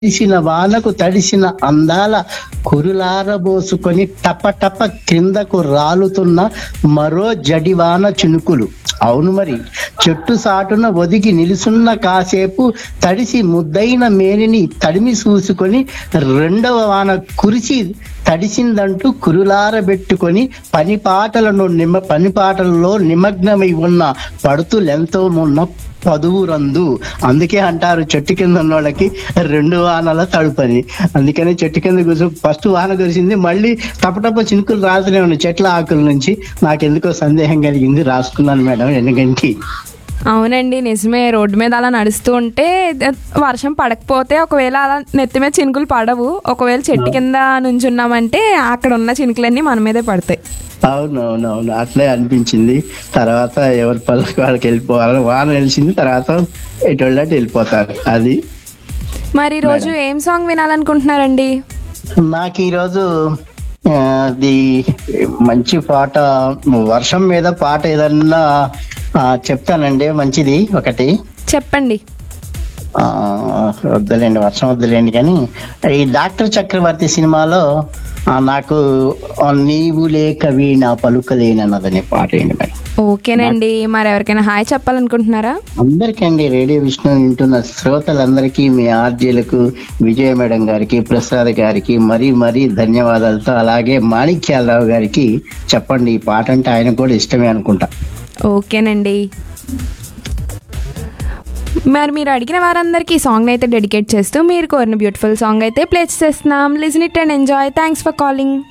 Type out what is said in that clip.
తడిసిన వానకు తడిసిన అందాల కురులారబోసుకొని టప టప క్రిందకు రాలుతున్న మరో జడివాన చినుకులు అవును మరి చెట్టు సాటున ఒదిగి నిలుసున్న కాసేపు తడిసి ముద్దైన మేనిని తడిమి చూసుకొని రెండవ వాన కురిసి తడిసిందంటూ కురులారబెట్టుకొని పని పాటలను నిమ పని పాటలలో నిమగ్నమై ఉన్న పడుతులెంతో ఉన్న పదువురందు అందుకే అంటారు చెట్టు కింద ఉన్న వాళ్ళకి రెండు వానల తడుపని అందుకనే చెట్టు కింద కూర్చో ఫస్ట్ వాన కురిసింది మళ్ళీ టపటప చినుకులు రాసునే ఉన్నాయి చెట్ల ఆకుల నుంచి నాకెందుకో సందేహం కలిగింది రాసుకున్నాను మేడం ఎందుకంటే అవునండి నిజమే రోడ్డు మీద అలా నడుస్తూ ఉంటే ద- వర్షం పడకపోతే ఒకవేళ అలా నెత్తి మీద చినుకులు పడవు ఒకవేళ చెట్టు కింద నుంచున్నామంటే అక్కడ ఉన్న చినుకులన్నీ మన మీదే పడతాయి అవును అవును అవును అట్లే అనిపించింది తర్వాత ఎవరి పళ్ళకి వాళ్ళకి వెళ్ళిపోవాలి వాన వెలిసింది తర్వాత ఎటు వెళ్ళిపోతారు అది మరి ఈ రోజు ఏం సాంగ్ వినాలనుకుంటున్నారండి నాకు ఈరోజు ఆ, అది మంచి పాట వర్షం మీద పాట ఏదన్నా ఆ, చెప్తానండి మంచిది ఒకటి చెప్పండి ఆ, వద్దులేండి వర్షం వద్దులేండి కానీ ఈ డాక్టర్ చక్రవర్తి సినిమాలో ఆ, నాకు ఆ, నీవు లేక వీణ పలుకలేనన్నదనే పాట ఏంటి మరి ఓకేనండి మరి ఎవరికైనా హాయ్ చెప్పాలనుకుంటున్నారా అందరికండి రేడియో విష్ణు వింటున్న శ్రోతలందరికీ మీ ఆర్జీలకు విజయ మేడం గారికి ప్రసాద్ గారికి మరీ మరీ ధన్యవాదాలతో అలాగే మాణిక్యాలరావు గారికి చెప్పండి ఈ పాట అంటే ఆయన కూడా ఇష్టమే అనుకుంటా ఓకేనండి మరి మీరు అడిగిన వారందరికీ ఈ సాంగ్ అయితే డెడికేట్ చేస్తూ మీరు కోరిన బ్యూటిఫుల్ సాంగ్ అయితే ప్లే చేస్తున్నాం listen it and enjoy thanks for calling